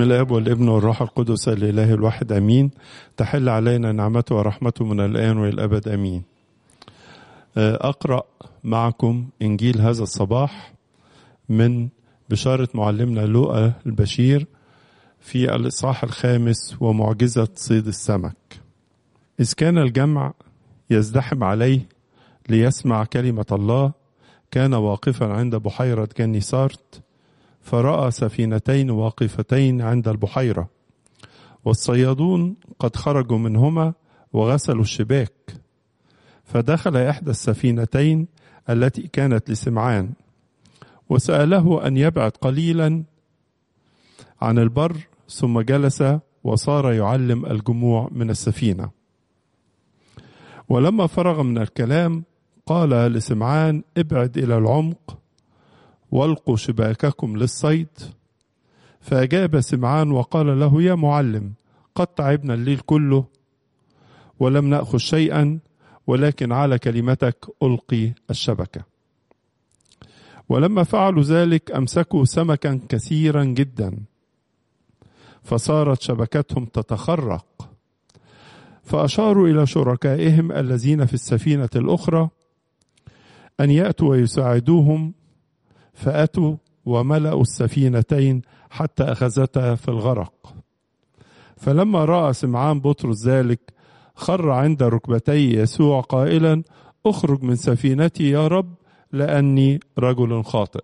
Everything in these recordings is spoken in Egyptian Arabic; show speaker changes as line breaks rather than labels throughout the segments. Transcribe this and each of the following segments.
الاب والابن والروح القدس الاله الواحد امين تحل علينا نعمته ورحمته من الان والى الابد امين اقرا معكم انجيل هذا الصباح من بشاره معلمنا لوقا البشير في الاصحاح الخامس ومعجزه صيد السمك اذ كان الجمع يزدحم عليه ليسمع كلمه الله كان واقفا عند بحيره جنيسارت فراى سفينتين واقفتين عند البحيره والصيادون قد خرجوا منهما وغسلوا الشباك فدخل احدى السفينتين التي كانت لسمعان وساله ان يبعد قليلا عن البر ثم جلس وصار يعلم الجموع من السفينه ولما فرغ من الكلام قال لسمعان ابعد الى العمق والقوا شباككم للصيد فاجاب سمعان وقال له يا معلم قد تعبنا الليل كله ولم ناخذ شيئا ولكن على كلمتك القي الشبكه ولما فعلوا ذلك امسكوا سمكا كثيرا جدا فصارت شبكتهم تتخرق فاشاروا الى شركائهم الذين في السفينه الاخرى ان ياتوا ويساعدوهم فاتوا وملأوا السفينتين حتى اخذتا في الغرق فلما راى سمعان بطرس ذلك خر عند ركبتي يسوع قائلا اخرج من سفينتي يا رب لاني رجل خاطئ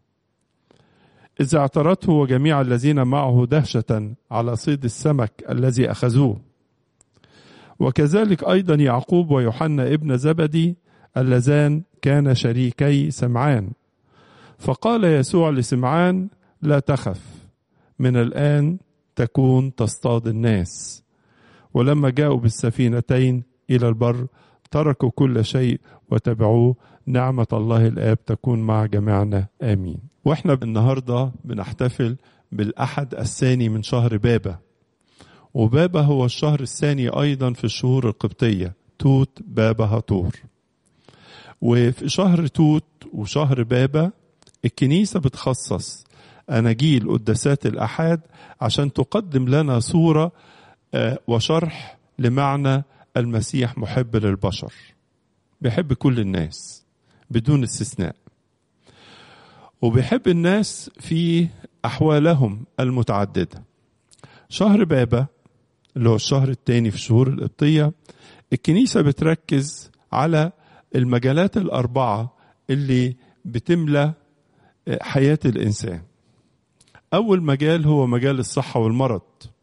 اذ اعترته وجميع الذين معه دهشه على صيد السمك الذي اخذوه وكذلك ايضا يعقوب ويوحنا ابن زبدي اللذان كان شريكي سمعان فقال يسوع لسمعان لا تخف من الان تكون تصطاد الناس ولما جاءوا بالسفينتين الى البر تركوا كل شيء وتبعوه نعمه الله الاب تكون مع جميعنا امين واحنا النهارده بنحتفل بالاحد الثاني من شهر بابا وبابا هو الشهر الثاني ايضا في الشهور القبطيه توت بابا هطور وفي شهر توت وشهر بابا الكنيسة بتخصص أناجيل قداسات الأحاد عشان تقدم لنا صورة وشرح لمعنى المسيح محب للبشر بيحب كل الناس بدون استثناء وبيحب الناس في أحوالهم المتعددة شهر بابا اللي هو الشهر الثاني في الشهور القبطية الكنيسة بتركز على المجالات الأربعة اللي بتملى حياة الإنسان أول مجال هو مجال الصحة والمرض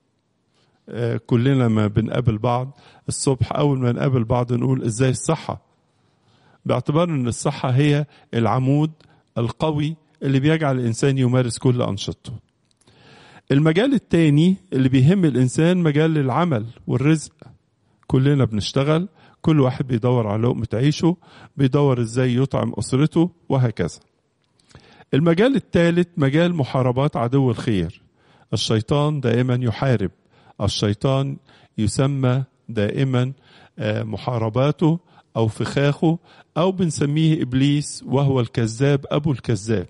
كلنا ما بنقابل بعض الصبح أول ما نقابل بعض نقول إزاي الصحة باعتبار أن الصحة هي العمود القوي اللي بيجعل الإنسان يمارس كل أنشطته المجال الثاني اللي بيهم الإنسان مجال العمل والرزق كلنا بنشتغل كل واحد بيدور على لقمة عيشه بيدور ازاي يطعم أسرته وهكذا المجال الثالث مجال محاربات عدو الخير الشيطان دائما يحارب الشيطان يسمى دائما محارباته أو فخاخه أو بنسميه إبليس وهو الكذاب أبو الكذاب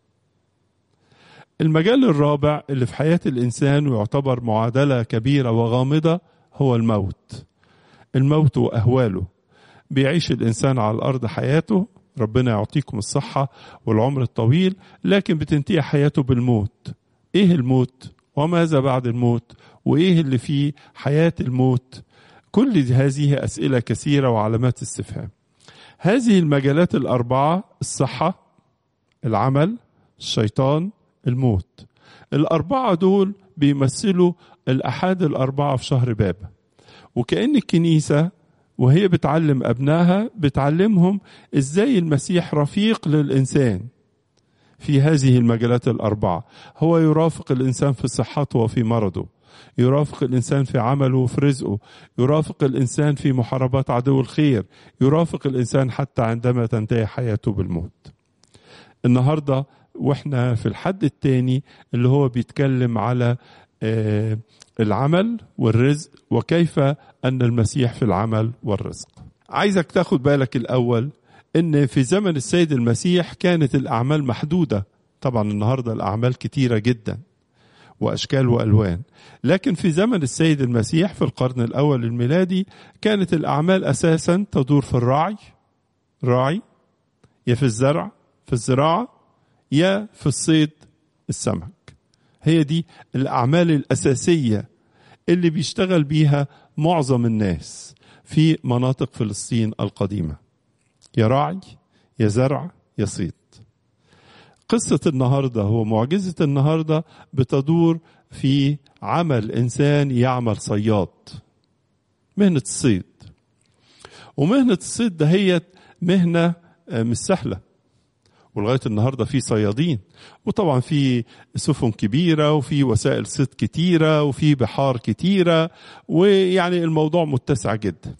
المجال الرابع اللي في حياة الإنسان ويعتبر معادلة كبيرة وغامضة هو الموت الموت واهواله بيعيش الانسان على الارض حياته ربنا يعطيكم الصحه والعمر الطويل لكن بتنتهي حياته بالموت ايه الموت وماذا بعد الموت وايه اللي فيه حياه الموت كل هذه اسئله كثيره وعلامات استفهام هذه المجالات الاربعه الصحه العمل الشيطان الموت الاربعه دول بيمثلوا الاحاد الاربعه في شهر بابا وكأن الكنيسة وهي بتعلم أبنائها بتعلمهم إزاي المسيح رفيق للإنسان في هذه المجالات الأربعة هو يرافق الإنسان في صحته وفي مرضه يرافق الإنسان في عمله وفي رزقه يرافق الإنسان في محاربات عدو الخير يرافق الإنسان حتى عندما تنتهي حياته بالموت النهاردة واحنا في الحد الثاني اللي هو بيتكلم على آه العمل والرزق وكيف ان المسيح في العمل والرزق. عايزك تاخد بالك الاول ان في زمن السيد المسيح كانت الاعمال محدوده، طبعا النهارده الاعمال كتيره جدا. واشكال والوان لكن في زمن السيد المسيح في القرن الاول الميلادي كانت الاعمال اساسا تدور في الرعي راعي يا في الزرع في الزراعه يا في الصيد السمك هي دي الاعمال الاساسيه اللي بيشتغل بيها معظم الناس في مناطق فلسطين القديمه يا راعي يا زرع يا صيد قصة النهاردة هو معجزة النهاردة بتدور في عمل إنسان يعمل صياد مهنة الصيد ومهنة الصيد ده هي مهنة مش سهلة ولغاية النهاردة في صيادين وطبعا في سفن كبيرة وفي وسائل صيد كتيرة وفي بحار كتيرة ويعني الموضوع متسع جدا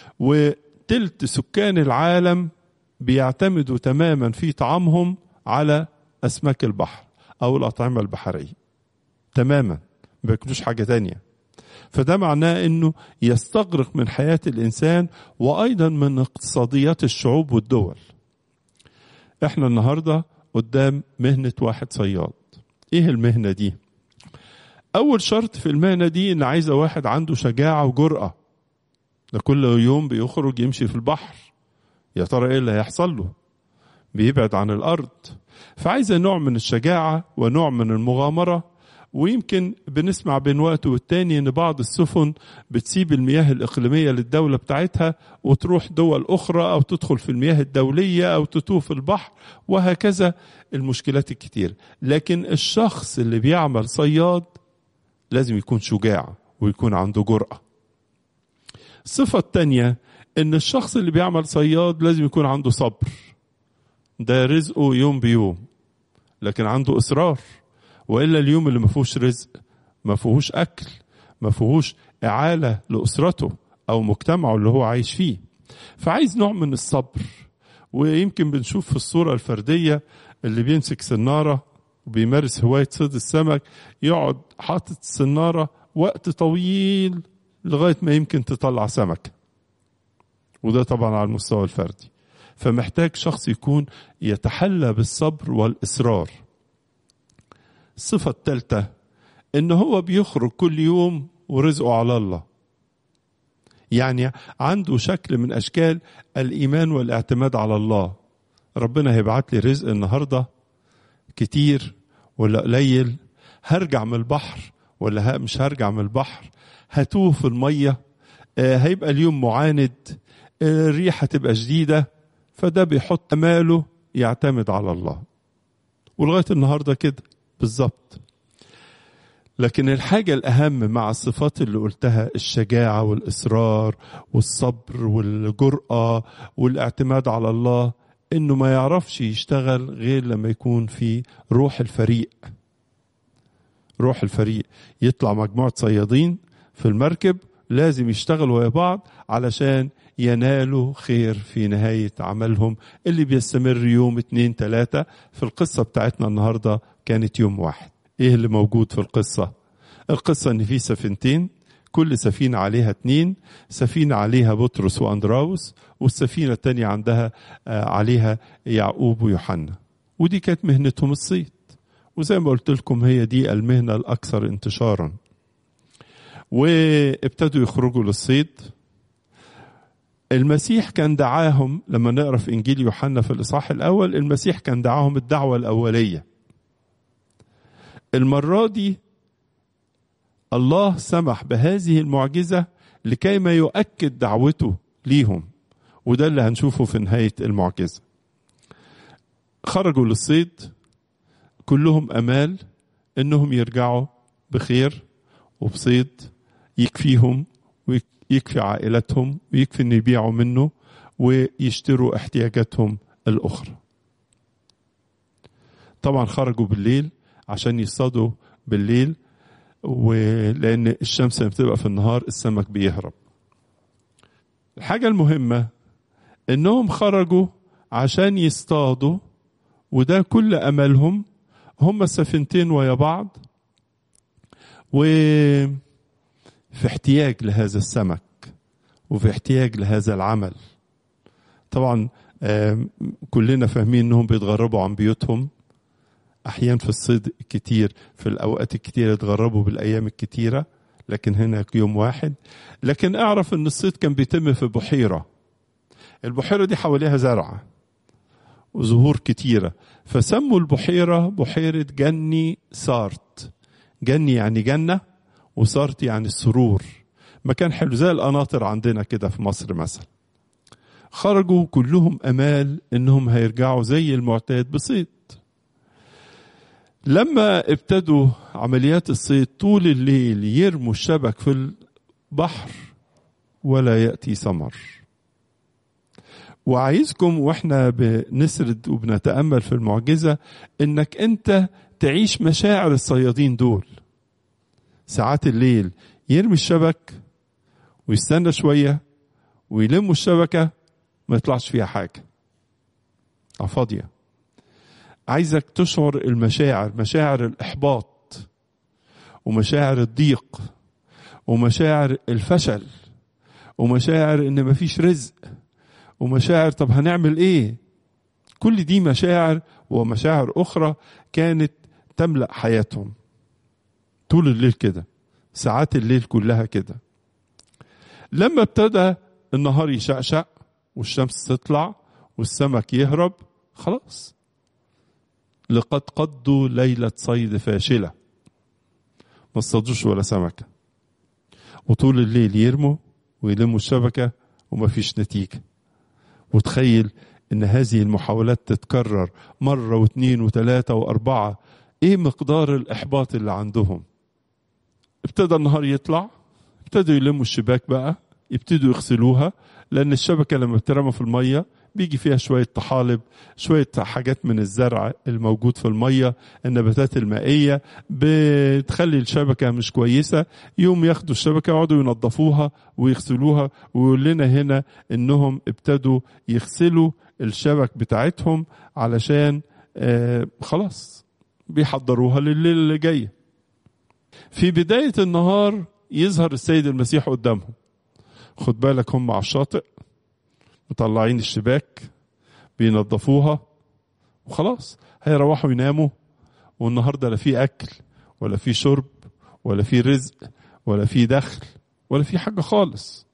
وتلت سكان العالم بيعتمدوا تماما في طعامهم على أسماك البحر أو الأطعمة البحرية تماما ما بياكلوش حاجة تانية فده معناه أنه يستغرق من حياة الإنسان وأيضا من اقتصاديات الشعوب والدول احنا النهاردة قدام مهنة واحد صياد ايه المهنة دي اول شرط في المهنة دي ان عايزة واحد عنده شجاعة وجرأة ده كل يوم بيخرج يمشي في البحر يا ترى ايه اللي هيحصل له بيبعد عن الارض فعايزة نوع من الشجاعة ونوع من المغامرة ويمكن بنسمع بين وقت والتاني ان بعض السفن بتسيب المياه الاقليميه للدوله بتاعتها وتروح دول اخرى او تدخل في المياه الدوليه او تتوه في البحر وهكذا المشكلات الكتير لكن الشخص اللي بيعمل صياد لازم يكون شجاع ويكون عنده جرأة الصفة التانية ان الشخص اللي بيعمل صياد لازم يكون عنده صبر ده رزقه يوم بيوم لكن عنده اصرار والا اليوم اللي ما فيهوش رزق ما فيهوش اكل ما فيهوش اعاله لاسرته او مجتمعه اللي هو عايش فيه فعايز نوع من الصبر ويمكن بنشوف في الصوره الفرديه اللي بيمسك سناره وبيمارس هوايه صيد السمك يقعد حاطط السناره وقت طويل لغايه ما يمكن تطلع سمكه وده طبعا على المستوى الفردي فمحتاج شخص يكون يتحلى بالصبر والاصرار الصفة الثالثة إن هو بيخرج كل يوم ورزقه على الله. يعني عنده شكل من أشكال الإيمان والاعتماد على الله. ربنا هيبعت لي رزق النهاردة كتير ولا قليل هرجع من البحر ولا مش هرجع من البحر هتوه في المية آه هيبقى اليوم معاند آه الريح هتبقى شديدة فده بيحط أماله يعتمد على الله ولغاية النهاردة كده بالظبط لكن الحاجة الأهم مع الصفات اللي قلتها الشجاعة والإصرار والصبر والجرأة والاعتماد على الله إنه ما يعرفش يشتغل غير لما يكون في روح الفريق روح الفريق يطلع مجموعة صيادين في المركب لازم يشتغلوا ويا بعض علشان ينالوا خير في نهاية عملهم اللي بيستمر يوم اتنين تلاتة في القصة بتاعتنا النهاردة كانت يوم واحد ايه اللي موجود في القصة القصة ان في سفينتين كل سفينة عليها اتنين سفينة عليها بطرس وأندراوس والسفينة التانية عندها عليها يعقوب ويوحنا ودي كانت مهنتهم الصيد وزي ما قلت لكم هي دي المهنة الأكثر انتشارا وابتدوا يخرجوا للصيد المسيح كان دعاهم لما نقرا في انجيل يوحنا في الاصحاح الاول المسيح كان دعاهم الدعوه الاوليه المره دي الله سمح بهذه المعجزه لكي ما يؤكد دعوته ليهم وده اللي هنشوفه في نهايه المعجزه خرجوا للصيد كلهم امال انهم يرجعوا بخير وبصيد يكفيهم يكفي عائلتهم ويكفي ان يبيعوا منه ويشتروا احتياجاتهم الاخرى طبعا خرجوا بالليل عشان يصطادوا بالليل ولان الشمس لما بتبقى في النهار السمك بيهرب الحاجه المهمه انهم خرجوا عشان يصطادوا وده كل املهم هم السفينتين ويا بعض و في احتياج لهذا السمك وفي احتياج لهذا العمل طبعا كلنا فاهمين انهم بيتغربوا عن بيوتهم أحيان في الصيد كتير في الأوقات الكتيرة اتغربوا بالأيام الكتيرة لكن هنا يوم واحد لكن اعرف ان الصيد كان بيتم في بحيرة البحيرة دي حواليها زرع وزهور كتيرة فسموا البحيرة بحيرة جني سارت جني يعني جنة وسارت يعني السرور مكان حلو زي القناطر عندنا كده في مصر مثلا خرجوا كلهم امال انهم هيرجعوا زي المعتاد بصيد لما ابتدوا عمليات الصيد طول الليل يرموا الشبك في البحر ولا ياتي ثمر وعايزكم واحنا بنسرد وبنتامل في المعجزه انك انت تعيش مشاعر الصيادين دول ساعات الليل يرمي الشبك ويستنى شويه ويلموا الشبكه ما يطلعش فيها حاجه فاضيه عايزك تشعر المشاعر مشاعر الاحباط ومشاعر الضيق ومشاعر الفشل ومشاعر ان مفيش رزق ومشاعر طب هنعمل ايه كل دي مشاعر ومشاعر اخرى كانت تملا حياتهم طول الليل كده ساعات الليل كلها كده لما ابتدى النهار يشقشق والشمس تطلع والسمك يهرب خلاص لقد قضوا ليلة صيد فاشلة ما اصطادوش ولا سمكة وطول الليل يرموا ويلموا الشبكة ومفيش نتيجة وتخيل ان هذه المحاولات تتكرر مرة واثنين وثلاثة واربعة ايه مقدار الاحباط اللي عندهم ابتدى النهار يطلع ابتدوا يلموا الشباك بقى يبتدوا يغسلوها لان الشبكة لما بترمى في المية بيجي فيها شوية طحالب شوية حاجات من الزرع الموجود في المية النباتات المائية بتخلي الشبكة مش كويسة يوم ياخدوا الشبكة يقعدوا ينظفوها ويغسلوها ويقول لنا هنا انهم ابتدوا يغسلوا الشبك بتاعتهم علشان آه خلاص بيحضروها لليل اللي جاي في بداية النهار يظهر السيد المسيح قدامهم خد بالك هم على الشاطئ مطلعين الشباك بينظفوها وخلاص هيروحوا يناموا والنهارده لا في اكل ولا في شرب ولا في رزق ولا في دخل ولا في حاجه خالص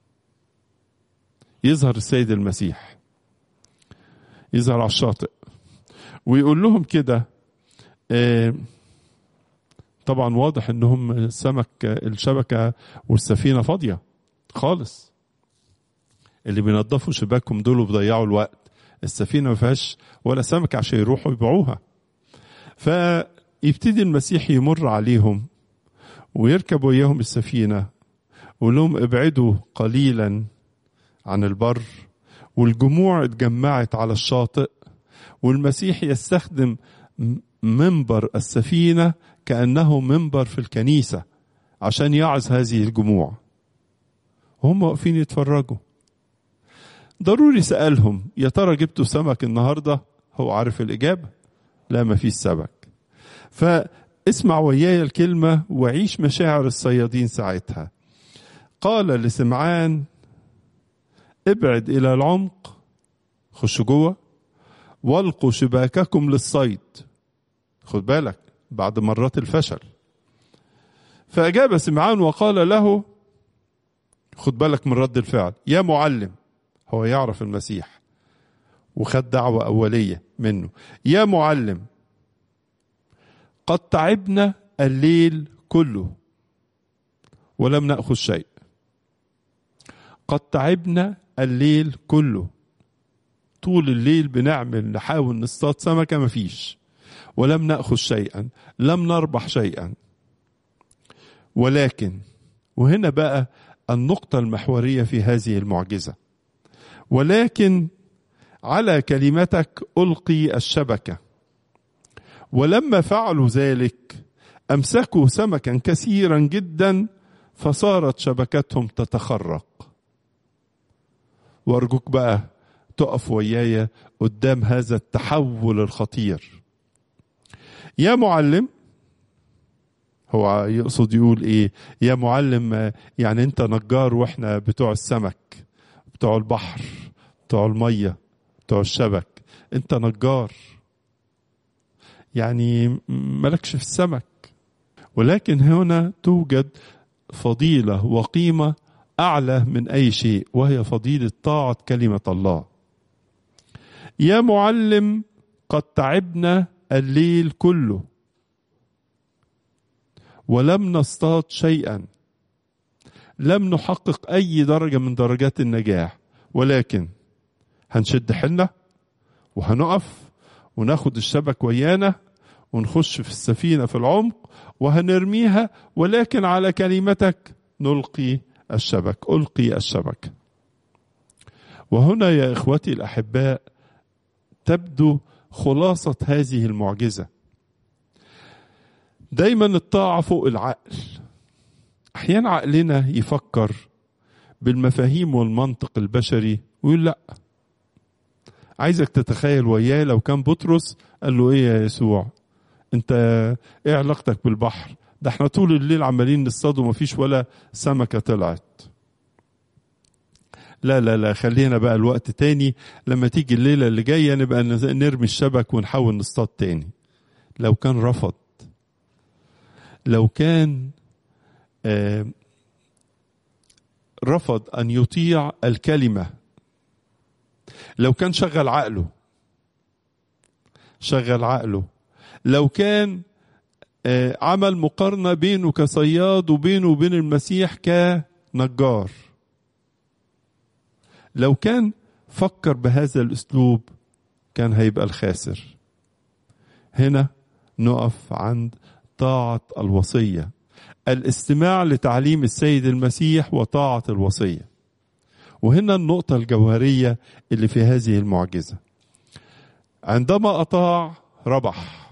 يظهر السيد المسيح يظهر على الشاطئ ويقول لهم كده آه طبعا واضح انهم السمك الشبكه والسفينه فاضيه خالص اللي بينظفوا شباكهم دول وبيضيعوا الوقت السفينه ما فيهاش ولا سمك عشان يروحوا يبيعوها فيبتدي المسيح يمر عليهم ويركب وياهم السفينه ويقول لهم ابعدوا قليلا عن البر والجموع اتجمعت على الشاطئ والمسيح يستخدم منبر السفينه كانه منبر في الكنيسه عشان يعظ هذه الجموع وهم واقفين يتفرجوا ضروري سألهم يا ترى جبتوا سمك النهاردة هو عارف الإجابة لا ما فيش سمك فاسمع وياي الكلمة وعيش مشاعر الصيادين ساعتها قال لسمعان ابعد إلى العمق خشوا جوه والقوا شباككم للصيد خد بالك بعد مرات الفشل فأجاب سمعان وقال له خد بالك من رد الفعل يا معلم هو يعرف المسيح وخد دعوة أولية منه يا معلم قد تعبنا الليل كله ولم نأخذ شيء قد تعبنا الليل كله طول الليل بنعمل نحاول نصطاد سمكة مفيش ولم نأخذ شيئا لم نربح شيئا ولكن وهنا بقى النقطة المحورية في هذه المعجزة ولكن على كلمتك ألقي الشبكة ولما فعلوا ذلك أمسكوا سمكا كثيرا جدا فصارت شبكتهم تتخرق وأرجوك بقى تقف وياي قدام هذا التحول الخطير يا معلم هو يقصد يقول ايه يا معلم يعني انت نجار واحنا بتوع السمك بتوع البحر بتوع الميه بتوع الشبك انت نجار يعني ملكش في السمك ولكن هنا توجد فضيلة وقيمة أعلى من أي شيء وهي فضيلة طاعة كلمة الله يا معلم قد تعبنا الليل كله ولم نصطاد شيئا لم نحقق أي درجة من درجات النجاح ولكن هنشد حلة وهنقف وناخد الشبك ويانا ونخش في السفينة في العمق وهنرميها ولكن على كلمتك نلقي الشبك ألقي الشبك وهنا يا إخوتي الأحباء تبدو خلاصة هذه المعجزة دايما الطاعة فوق العقل أحيانا عقلنا يفكر بالمفاهيم والمنطق البشري ويقول لا عايزك تتخيل وياه لو كان بطرس قال له ايه يا يسوع انت ايه علاقتك بالبحر ده احنا طول الليل عمالين نصطاد ومفيش ولا سمكة طلعت لا لا لا خلينا بقى الوقت تاني لما تيجي الليلة اللي جاية نبقى نرمي الشبك ونحاول نصطاد تاني لو كان رفض لو كان آه رفض أن يطيع الكلمة لو كان شغل عقله شغل عقله لو كان آه عمل مقارنة بينه كصياد وبينه وبين المسيح كنجار لو كان فكر بهذا الاسلوب كان هيبقى الخاسر هنا نقف عند طاعه الوصيه الاستماع لتعليم السيد المسيح وطاعه الوصيه وهنا النقطه الجوهريه اللي في هذه المعجزه عندما اطاع ربح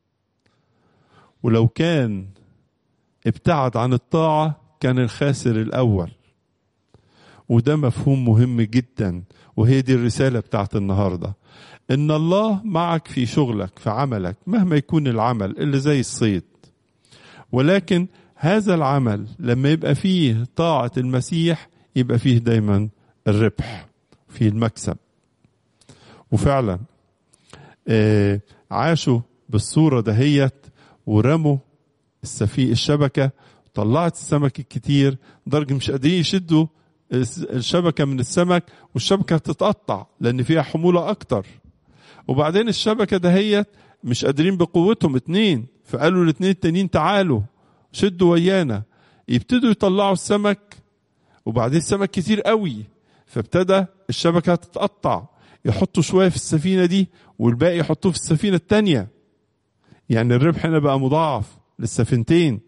ولو كان ابتعد عن الطاعه كان الخاسر الاول وده مفهوم مهم جدا وهي دي الرسالة بتاعت النهاردة إن الله معك في شغلك في عملك مهما يكون العمل اللي زي الصيد ولكن هذا العمل لما يبقى فيه طاعة المسيح يبقى فيه دايما الربح فيه المكسب وفعلا آه عاشوا بالصورة دهيت ورموا السفي الشبكة طلعت السمك الكتير درجة مش قادرين يشدوا الشبكه من السمك والشبكه تتقطع لان فيها حموله اكتر وبعدين الشبكه دهيت مش قادرين بقوتهم اتنين فقالوا الاتنين التانيين تعالوا شدوا ويانا يبتدوا يطلعوا السمك وبعدين السمك كتير قوي فابتدى الشبكه تتقطع يحطوا شويه في السفينه دي والباقي يحطوه في السفينه التانيه يعني الربح هنا بقى مضاعف للسفينتين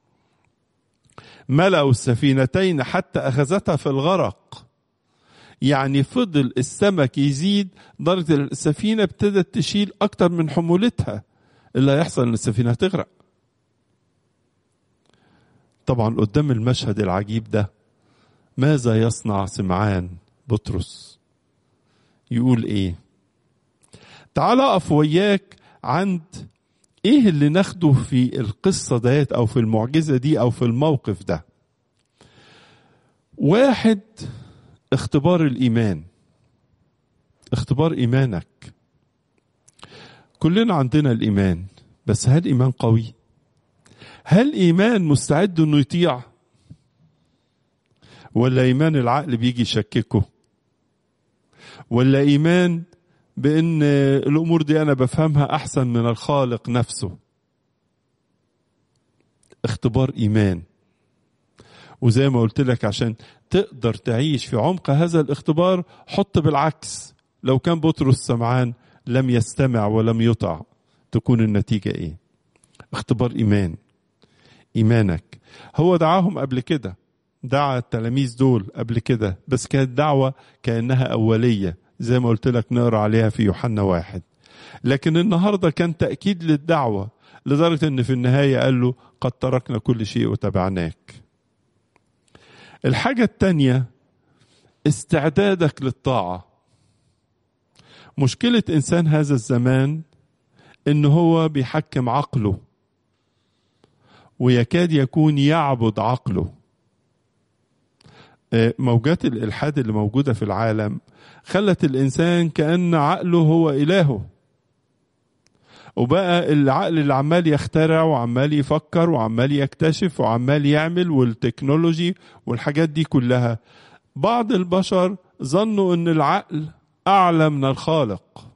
ملأوا السفينتين حتى أخذتها في الغرق يعني فضل السمك يزيد درجة السفينة ابتدت تشيل أكتر من حمولتها اللي هيحصل إن السفينة هتغرق طبعا قدام المشهد العجيب ده ماذا يصنع سمعان بطرس يقول ايه تعال اقف وياك عند ايه اللي ناخده في القصة ديت او في المعجزة دي او في الموقف ده واحد اختبار الايمان اختبار ايمانك كلنا عندنا الايمان بس هل ايمان قوي هل ايمان مستعد انه يطيع ولا ايمان العقل بيجي يشككه ولا ايمان بان الامور دي انا بفهمها احسن من الخالق نفسه اختبار ايمان وزي ما قلت لك عشان تقدر تعيش في عمق هذا الاختبار حط بالعكس لو كان بطرس سمعان لم يستمع ولم يطع تكون النتيجه ايه اختبار ايمان ايمانك هو دعاهم قبل كده دعا التلاميذ دول قبل كده بس كانت دعوه كانها اوليه زي ما قلت لك نقرا عليها في يوحنا واحد لكن النهارده كان تاكيد للدعوه لدرجه ان في النهايه قال له قد تركنا كل شيء وتبعناك الحاجه الثانيه استعدادك للطاعه مشكله انسان هذا الزمان ان هو بيحكم عقله ويكاد يكون يعبد عقله موجات الالحاد اللي موجوده في العالم خلت الانسان كان عقله هو الهه وبقى العقل اللي عمال يخترع وعمال يفكر وعمال يكتشف وعمال يعمل والتكنولوجي والحاجات دي كلها بعض البشر ظنوا ان العقل اعلى من الخالق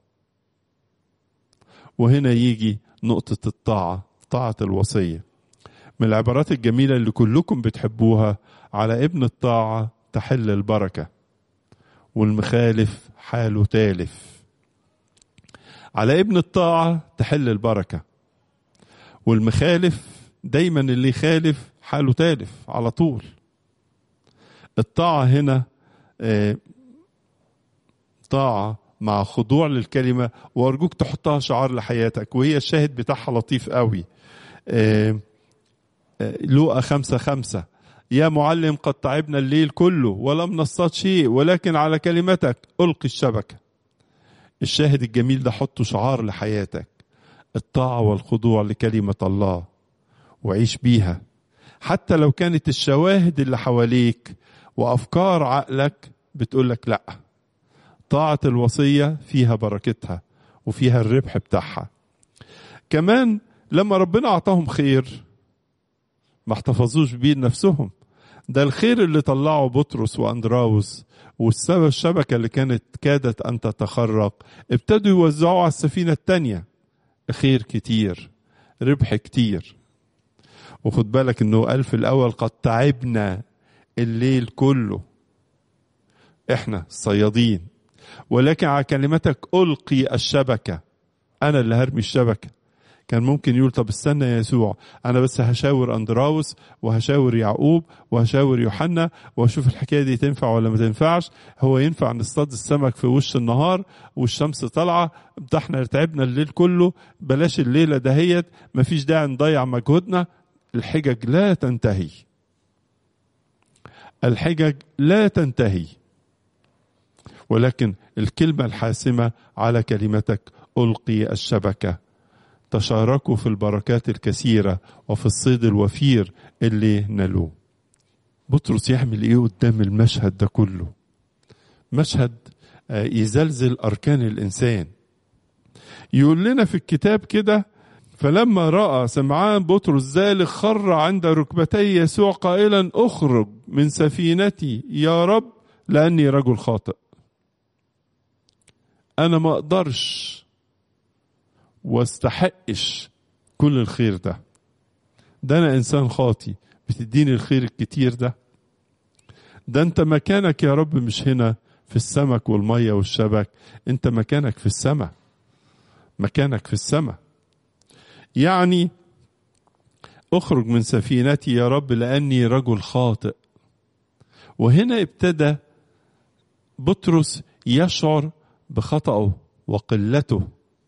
وهنا يجي نقطة الطاعة طاعة الوصية من العبارات الجميلة اللي كلكم بتحبوها على ابن الطاعة تحل البركة والمخالف حاله تالف على ابن الطاعة تحل البركة والمخالف دايما اللي يخالف حاله تالف على طول الطاعة هنا آه، طاعة مع خضوع للكلمة وأرجوك تحطها شعار لحياتك وهي الشاهد بتاعها لطيف قوي آه، آه، لوقا خمسة خمسة يا معلم قد تعبنا الليل كله ولم نصطاد شيء ولكن على كلمتك ألقي الشبكة الشاهد الجميل ده حطه شعار لحياتك الطاعة والخضوع لكلمة الله وعيش بيها حتى لو كانت الشواهد اللي حواليك وأفكار عقلك بتقولك لأ طاعة الوصية فيها بركتها وفيها الربح بتاعها كمان لما ربنا أعطاهم خير ما احتفظوش بيه لنفسهم ده الخير اللي طلعه بطرس واندراوس والسبب الشبكه اللي كانت كادت ان تتخرق ابتدوا يوزعوا على السفينه الثانيه خير كتير ربح كتير وخد بالك انه قال في الاول قد تعبنا الليل كله احنا الصيادين ولكن على كلمتك القي الشبكه انا اللي هرمي الشبكه كان ممكن يقول طب استنى يا يسوع انا بس هشاور اندراوس وهشاور يعقوب وهشاور يوحنا واشوف الحكايه دي تنفع ولا ما تنفعش هو ينفع نصطاد السمك في وش النهار والشمس طالعه ده احنا تعبنا الليل كله بلاش الليله دهيت مفيش داعي نضيع مجهودنا الحجج لا تنتهي الحجج لا تنتهي ولكن الكلمه الحاسمه على كلمتك القي الشبكه تشاركوا في البركات الكثيرة وفي الصيد الوفير اللي نالوه بطرس يعمل ايه قدام المشهد ده كله مشهد يزلزل أركان الإنسان يقول لنا في الكتاب كده فلما رأى سمعان بطرس ذلك خر عند ركبتي يسوع قائلا اخرج من سفينتي يا رب لأني رجل خاطئ أنا ما أقدرش واستحقش كل الخير ده ده انا انسان خاطي بتديني الخير الكتير ده ده انت مكانك يا رب مش هنا في السمك والمية والشبك انت مكانك في السماء مكانك في السماء يعني اخرج من سفينتي يا رب لاني رجل خاطئ وهنا ابتدى بطرس يشعر بخطأه وقلته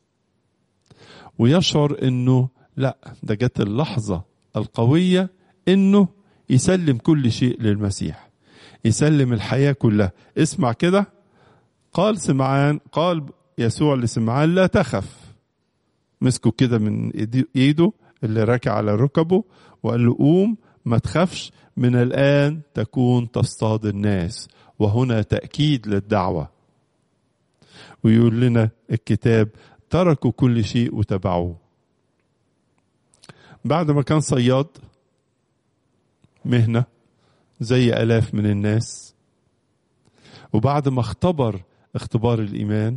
ويشعر انه لا ده جت اللحظة القوية انه يسلم كل شيء للمسيح يسلم الحياة كلها اسمع كده قال سمعان قال يسوع لسمعان لا تخف مسكه كده من ايده اللي راكع على ركبه وقال له قوم ما تخافش من الآن تكون تصطاد الناس وهنا تأكيد للدعوة ويقول لنا الكتاب تركوا كل شيء وتبعوه بعد ما كان صياد مهنة زي ألاف من الناس وبعد ما اختبر اختبار الإيمان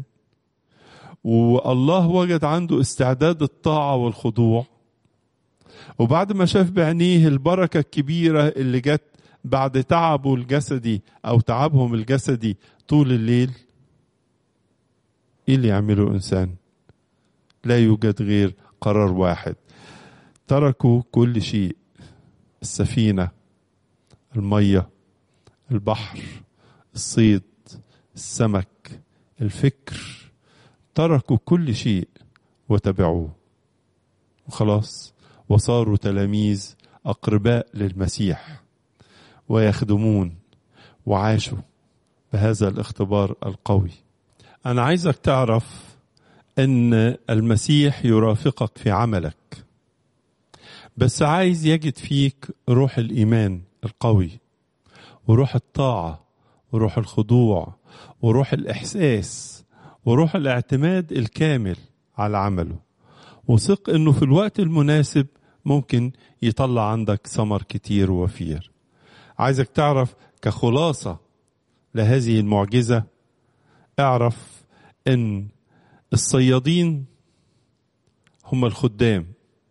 والله وجد عنده استعداد الطاعة والخضوع وبعد ما شاف بعينيه البركة الكبيرة اللي جت بعد تعبه الجسدي أو تعبهم الجسدي طول الليل إيه اللي يعمله إنسان لا يوجد غير قرار واحد تركوا كل شيء السفينة المية البحر الصيد السمك الفكر تركوا كل شيء وتبعوه وخلاص وصاروا تلاميذ أقرباء للمسيح ويخدمون وعاشوا بهذا الاختبار القوي أنا عايزك تعرف ان المسيح يرافقك في عملك بس عايز يجد فيك روح الايمان القوي وروح الطاعه وروح الخضوع وروح الاحساس وروح الاعتماد الكامل على عمله وثق انه في الوقت المناسب ممكن يطلع عندك ثمر كتير ووفير عايزك تعرف كخلاصة لهذه المعجزة اعرف ان الصيادين هم الخدام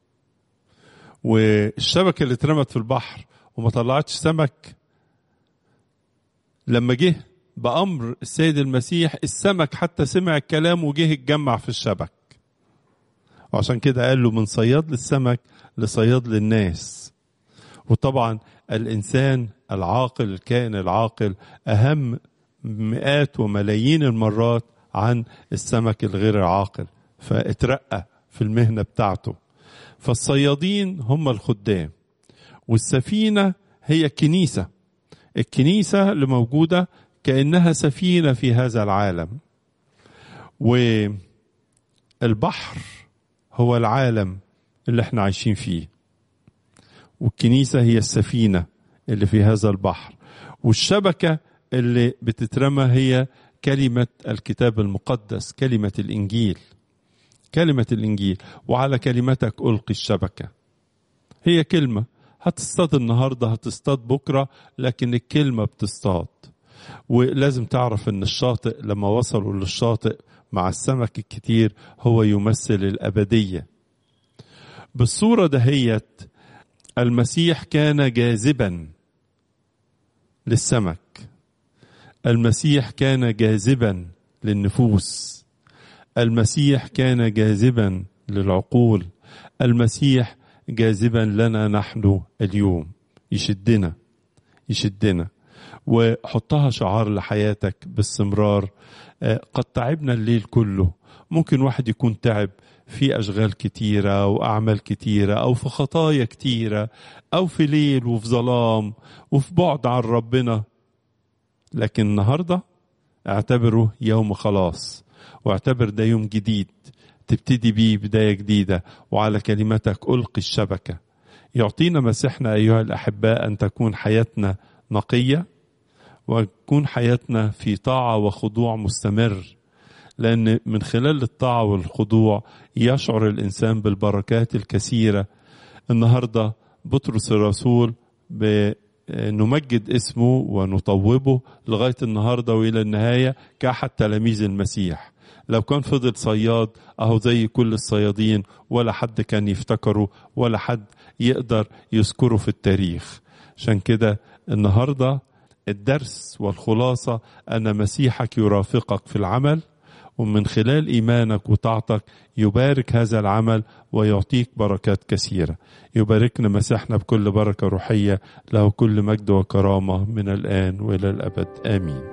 والشبكة اللي اترمت في البحر وما طلعتش سمك لما جه بأمر السيد المسيح السمك حتى سمع الكلام وجه اتجمع في الشبك وعشان كده قال له من صياد للسمك لصياد للناس وطبعا الإنسان العاقل الكائن العاقل أهم مئات وملايين المرات عن السمك الغير العاقل فاترقى في المهنة بتاعته فالصيادين هم الخدام والسفينة هي الكنيسة الكنيسة اللي موجودة كأنها سفينة في هذا العالم والبحر هو العالم اللي احنا عايشين فيه والكنيسة هي السفينة اللي في هذا البحر والشبكة اللي بتترمى هي كلمة الكتاب المقدس كلمة الإنجيل كلمة الإنجيل وعلى كلمتك ألقي الشبكة هي كلمة هتصطاد النهاردة هتصطاد بكرة لكن الكلمة بتصطاد ولازم تعرف ان الشاطئ لما وصلوا للشاطئ مع السمك الكتير هو يمثل الأبدية بالصورة دهيت المسيح كان جاذبا للسمك المسيح كان جاذبا للنفوس المسيح كان جاذبا للعقول المسيح جاذبا لنا نحن اليوم يشدنا يشدنا وحطها شعار لحياتك باستمرار قد تعبنا الليل كله ممكن واحد يكون تعب في أشغال كتيرة وأعمال كتيرة أو في خطايا كتيرة أو في ليل وفي ظلام وفي بعد عن ربنا لكن النهاردة اعتبره يوم خلاص واعتبر ده يوم جديد تبتدي بيه بداية جديدة وعلى كلمتك ألقي الشبكة يعطينا مسيحنا أيها الأحباء أن تكون حياتنا نقية وتكون حياتنا في طاعة وخضوع مستمر لأن من خلال الطاعة والخضوع يشعر الإنسان بالبركات الكثيرة النهاردة بطرس الرسول نمجد اسمه ونطوبه لغاية النهاردة وإلى النهاية كأحد تلاميذ المسيح لو كان فضل صياد أهو زي كل الصيادين ولا حد كان يفتكره ولا حد يقدر يذكره في التاريخ عشان كده النهارده الدرس والخلاصة أن مسيحك يرافقك في العمل ومن خلال إيمانك وطاعتك يبارك هذا العمل ويعطيك بركات كثيرة يباركنا مسيحنا بكل بركة روحية له كل مجد وكرامة من الآن وإلى الأبد آمين